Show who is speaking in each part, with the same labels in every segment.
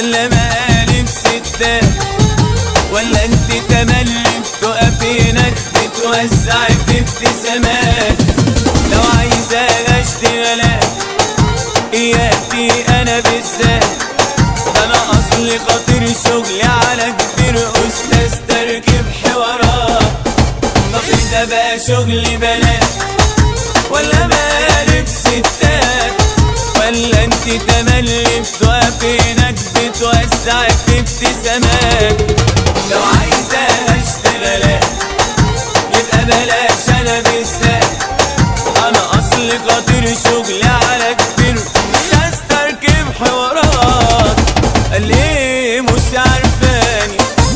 Speaker 1: ولا مقالب ستات ولا انت تملي بتقفي هناك بتوزعي في ابتسامات لو عايزة اشتغلات اياكي انا بالذات انا اصلي خاطر شغلي على كتير استاذ تركب حوارات طب ده بقى شغلي بنات ولا مقالب ستات ولا انت تملي بتقفي هناك بتوزعي في ابتسامات لو عايزة اشتغلات يبقى بلاش انا بالذات انا اصلي خاطر شغلي على كتير مش هستركب حوارات قال ليه مش عارفاني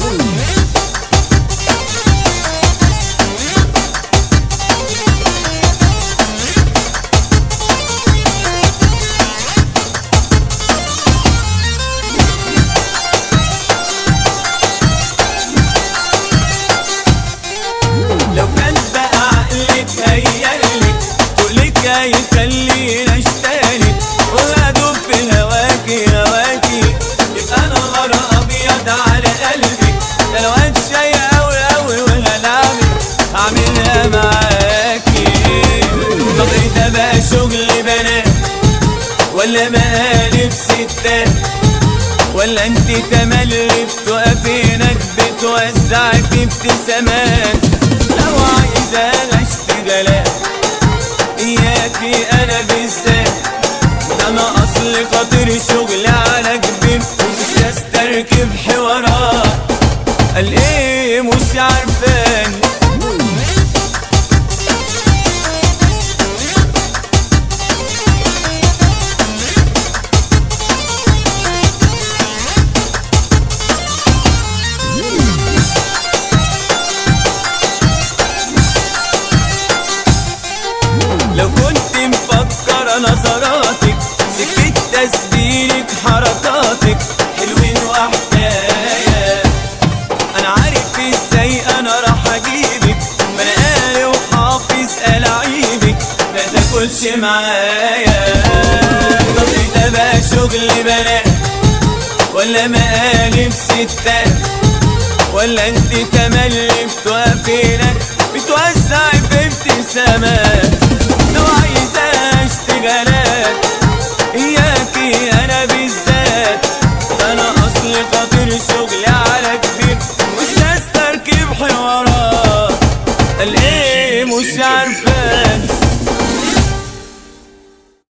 Speaker 1: لو كان بقى عقلك هيقلك تقولك هيخليني اشتاني وادوب في هواكي هواكي يبقى انا غرق ابيض على قلبي ده لو هتشي اوي اوي وهلعبك هعملها معاكي طب ايه ده بقى شغل بنات ولا مقالب ستات ولا انت تملي بتقفي هناك بتوزعي في ابتسامات لو عايزة اشتغلات اياكي انا بالذات انا اصلي خاطر شغلي على كبير مش استركب حوارات قال ايه مش عارفاني لو كنت مفكرة نظراتك سكت تسبيلك حركاتك حلوين وحكاية انا عارف ازاي انا راح اجيبك ما انا قاري وحافظ الاعيبك ما تاكلش معايا طب إيه ده بقى شغل بنات ولا مقالب ستات ولا انت تملي بتوقفي هناك بتوزعي في ابتسامات